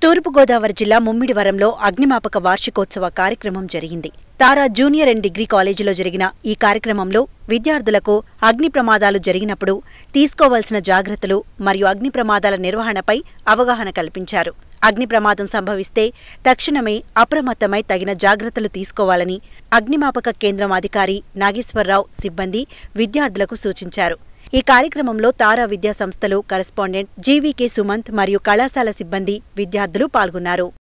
తూర్పుగోదావరి జిల్లా ముమ్మిడివరంలో అగ్నిమాపక వార్షికోత్సవ కార్యక్రమం జరిగింది తారా జూనియర్ అండ్ డిగ్రీ కాలేజీలో జరిగిన ఈ కార్యక్రమంలో విద్యార్థులకు అగ్ని ప్రమాదాలు జరిగినప్పుడు తీసుకోవాల్సిన జాగ్రత్తలు మరియు అగ్ని ప్రమాదాల నిర్వహణపై అవగాహన కల్పించారు అగ్ని ప్రమాదం సంభవిస్తే తక్షణమే అప్రమత్తమై తగిన జాగ్రత్తలు తీసుకోవాలని అగ్నిమాపక కేంద్రం అధికారి నాగేశ్వరరావు సిబ్బంది విద్యార్థులకు సూచించారు ఈ కార్యక్రమంలో తారా విద్యా సంస్థలు కరెస్పాండెంట్ జీవీకే సుమంత్ మరియు కళాశాల సిబ్బంది విద్యార్థులు పాల్గొన్నారు